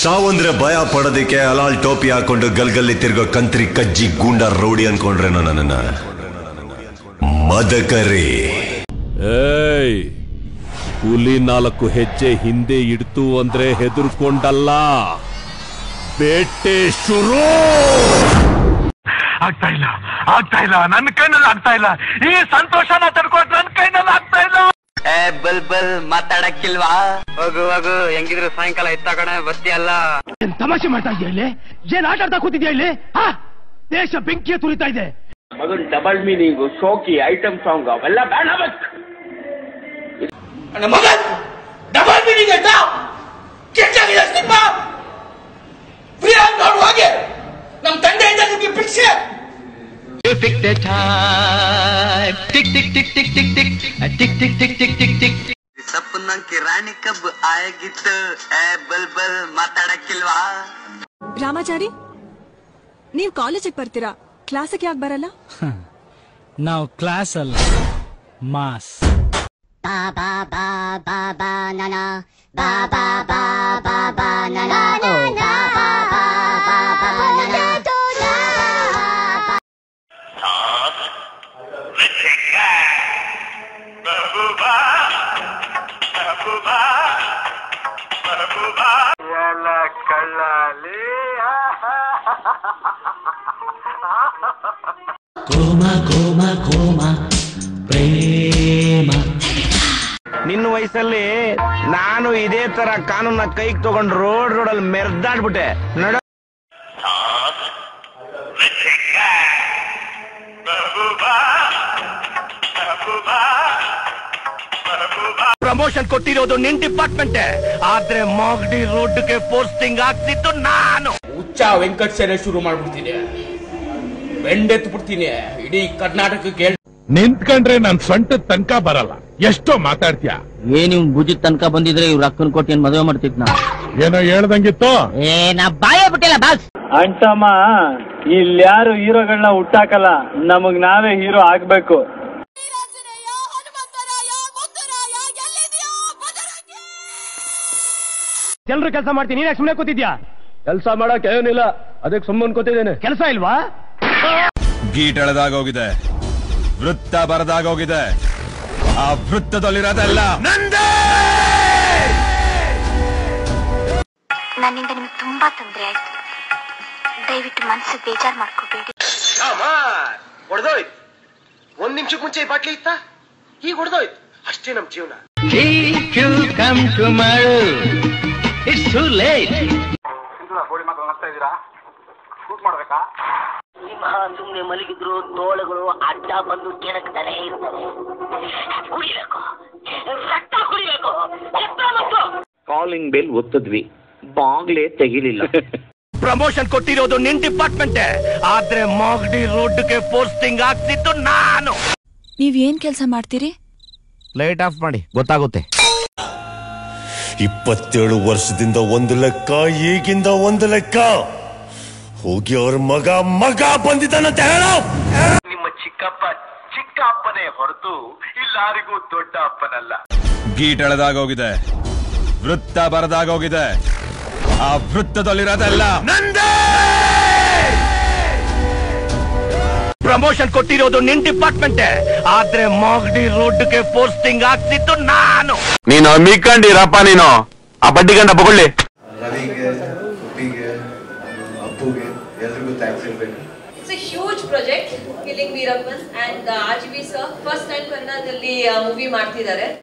ಸಾವಂದ್ರೆ ಭಯ ಪಡೋದಕ್ಕೆ ಅಲಾಲ್ ಟೋಪಿ ಹಾಕೊಂಡು ಗಲ್ಗಲ್ಲಿ ತಿರ್ಗೋ ಕಂತ್ರಿ ಕಜ್ಜಿ ಗೂಂಡ ರೌಡಿ ಅನ್ಕೊಂಡ್ರೆ ನನ್ನನ್ನ ಮದಕರಿ ಏಯ್ ಹುಲಿ ನಾಲ್ಕು ಹೆಜ್ಜೆ ಹಿಂದೆ ಇಡ್ತು ಅಂದ್ರೆ ಹೆದರ್ಕೊಂಡಲ್ಲ ಬೇಟೆ ಶುರು ಆಗ್ತಾ ಇಲ್ಲ ಆಗ್ತಾ ಇಲ್ಲ ನನ್ನ ಕೈನಲ್ಲಿ ಆಗ್ತಾ ಇಲ್ಲ ಈ ಸಂತೋಷನ ತಡ್ಕೊಂಡು ನನ್ನ ಕೈನಲ್ಲಿ ಆಗ್ತಾ ಇಲ್ಲ ಏ ಬಲ್ ಬಲ್ ಮಾತಾಡಕ್ಕಿಲ್ವಾ ಹೋಗು ಹೋಗು ಹೆಂಗಿದ್ರು ಸಾಯಂಕಾಲ ಎತ್ತ ಕಣೆ ಬರ್ತೀಯಲ್ಲ ಏನ್ ತಮಾಷೆ ಮಾಡ್ತಾ ಇದೆಯಾ ಇಲ್ಲಿ ಏನ್ ಆಟ ಆಡ್ತಾ ಕೂತಿದ್ಯಾ ಇಲ್ಲಿ ಹಾ ದೇಶ ಬೆಂಕಿಯ ತುರಿತಾ ಇದೆ ಮಗನ್ ಡಬಲ್ ಮೀನಿಂಗು ಶೋಕಿ ಐಟಮ್ ಸಾಂಗ್ ಅವೆಲ್ಲ ಬೇಡ ಮಗನ್ ಡಬಲ್ ಮೀನಿಂಗ್ ಆಯ್ತಾ ಕೆಟ್ಟಾಗಿದೆ ಸಿನಿಮಾ ಫ್ರೀ ಆಗಿ ನೋಡು ಹೋಗಿ ನಮ್ ತಂದೆಯಿಂದ ನಿಮ್ಗೆ ಭಿಕ್ಷೆ ಸಪ್ಪನ ಕಿರಾಣಿ ಕಬ್ ಆಗಿತ್ತು ಏ ಬಲ್ ಬಲ್ ಮಾತಾಡಕ್ಕಿಲ್ವಾ ರಾಮಾಚಾರಿ ನೀವ್ ಕಾಲೇಜಿಗೆ ಬರ್ತೀರಾ ಕ್ಲಾಸಿಗೆ ಯಾಕೆ ಬರಲ್ಲ ನಾವು ಕ್ಲಾಸ್ ಅಲ್ಲ ಮಾಸ್ ನಿನ್ನ ವಯಸ್ಸಲ್ಲಿ ನಾನು ಇದೇ ತರ ಕಾನೂನ ಕೈಗೆ ತಗೊಂಡು ರೋಡ್ ರೋಡಲ್ಲಿ ಮೆರ್ದಾಡ್ಬಿಟ್ಟೆ ನಡ ಪ್ರಮೋಷನ್ ಕೊಟ್ಟಿರೋದು ನಿನ್ ಡಿಪಾರ್ಟ್ಮೆಂಟ್ ಆದ್ರೆ ಮಾಗಡಿ ರೋಡ್ಗೆ ಪೋಸ್ಟಿಂಗ್ ಆಗ್ತಿತ್ತು ನಾನು ಹುಚ್ಚ ವೆಂಕಟ ಸೇನೆ ಶುರು ಮಾಡ್ಬಿಡ್ತೀನಿ ಬೆಂಡೆತ್ತು ಬಿಡ್ತೀನಿ ಇಡೀ ಕರ್ನಾಟಕಕ್ಕೆ ಹೇಳ್- ನಿಂತ್ಕೊಂಡ್ರೆ ನನ್ ಸೊಂಟದ ತನಕ ಬರಲ್ಲ ಎಷ್ಟೋ ಮಾತಾಡ್ತೀಯ ಏನ್ ಇವ್ ಭುಜದ ತನಕ ಬಂದಿದ್ರೆ ಇವ್ರ ಅಕ್ಕನ ಕೊಟ್ಟು ಏನ್ ಮದುವೆ ಮಾಡ್ತಿದ್ ನಾ ಏನೋ ಹೇಳ್ದಂಗಿತ್ತು ಏ ನಾ ಬಾಯ ಬಿಟ್ಟಿಲ್ಲ ಬಾಸ್ ಅಂಟಮ್ಮ ಇಲ್ಯಾರು ಹೀರೋಗಳನ್ನ ಹುಟ್ಟಾಕಲ್ಲ ನಮಗ್ ನಾವೇ ಹೀರೋ ಆಗ್ಬೇಕು ಎಲ್ರು ಕೆಲಸ ಮಾಡ್ತೀನಿ ನೀನ್ ಸುಮ್ಮನೆ ಕೂತಿದ್ಯಾ ಕೆಲಸ ಮಾಡಕ್ ಏನಿಲ್ಲ ಅದಕ್ಕೆ ಸುಮ್ಮನೆ ಕೂತಿದ್ದೇನೆ ಕೆಲಸ ಇಲ್ವಾ ಗೀಟ್ ಎಳೆದಾಗೋಗಿದೆ ವೃತ್ತ ಬರದಾಗೋಗಿದೆ ಆ ವೃತ್ತದಲ್ಲಿರೋದೆಲ್ಲ ನಂದೇ ನನ್ನಿಂದ ನಿಮ್ಗೆ ತುಂಬಾ ತೊಂದರೆ ಆಯ್ತು ದಯವಿಟ್ಟು ಮನಸ್ಸು ಬೇಜಾರ್ ಮಾಡ್ಕೋಬೇಡಿ ಹೊಡೆದೋಯ್ತು ಒಂದ್ ನಿಮಿಷಕ್ಕೆ ಮುಂಚೆ ಈ ಬಾಟ್ಲಿ ಇತ್ತ ಈಗ ಹೊಡೆದೋಯ್ತು ಅಷ್ಟೇ ನಮ್ ಜೀವನ ಸಿಂಹ ಸುಮ್ನೆ ಮಲಗಿದ್ರು ತೋಳುಗಳು ಅಡ್ಡ ಬಂದು ಕೆಣಕ್ತಾನೆ ಇರ್ತವೆ ಕುಡಿಬೇಕು ರಕ್ತ ಕುಡಿಬೇಕು ರಕ್ತ ಮತ್ತು ಕಾಲಿಂಗ್ ಬೆಲ್ ಒತ್ತದ್ವಿ ಬಾಗ್ಲೇ ತೆಗಿಲಿಲ್ಲ ಪ್ರಮೋಷನ್ ಕೊಟ್ಟಿರೋದು ನಿನ್ ಡಿಪಾರ್ಟ್ಮೆಂಟ್ ಆದ್ರೆ ಮಾಗಡಿ ರೋಡ್ಗೆ ಪೋಸ್ಟಿಂಗ್ ಆಗ್ತಿತ್ತು ನಾನು ನೀವ್ ಏನ್ ಕೆಲಸ ಮಾಡ್ತೀರಿ ಲೈಟ್ ಆಫ್ ಮಾಡಿ ಗೊತ್ತಾಗುತ್ತೆ ಇಪ್ಪತ್ತೇಳು ವರ್ಷದಿಂದ ಒಂದು ಲೆಕ್ಕ ಈಗಿಂದ ಒಂದು ಲೆಕ್ಕ ಹೋಗಿ ಅವ್ರ ಮಗ ಮಗ ಬಂದಿದ್ದಾನಂತ ಹೇಳೋ ನಿಮ್ಮ ಚಿಕ್ಕಪ್ಪ ಚಿಕ್ಕ ಅಪ್ಪನೇ ಹೊರತು ಇಲ್ಲಾರಿಗೂ ದೊಡ್ಡ ಅಪ್ಪನಲ್ಲ ಗೀಟ್ ಎಳೆದಾಗೋಗಿದೆ ವೃತ್ತ ಬರದಾಗೋಗಿದೆ ಆ ವೃತ್ತದಲ್ಲಿರೋದೆಲ್ಲ ನಂದೇ ಪ್ರಮೋಷನ್ ಕೊಟ್ಟಿರೋದು ನಿನ್ ಡಿಪಾರ್ಟ್ಮೆಂಟ್ ಆದ್ರೆ ಮಾಗಡಿ ರೋಡ್ಗೆ ಪೋಸ್ಟಿಂಗ್ ಆಗ್ತಿತ್ತು ನಾನು ನೀನು ಮಿಕ್ಕಂಡಿರಪ್ಪ ನೀನು ಆ ಬಡ್ಡಿ ಗಂಡ ಬಗೊಳ್ಳಿ ರವಿಗೆ ಹುಟ್ಟಿಗೆ ಅಪ್ಪುಗೆ ಎಲ್ರಿಗೂ ಥ್ಯಾಂಕ್ಸ್ ಹೇಳ್ಬೇಕು it's a huge project killing Veerappan and R G B sir first time ಕನ್ನಡದಲ್ಲಿ ಮೂವಿ ಮಾಡ್ತಿದ್ದಾರೆ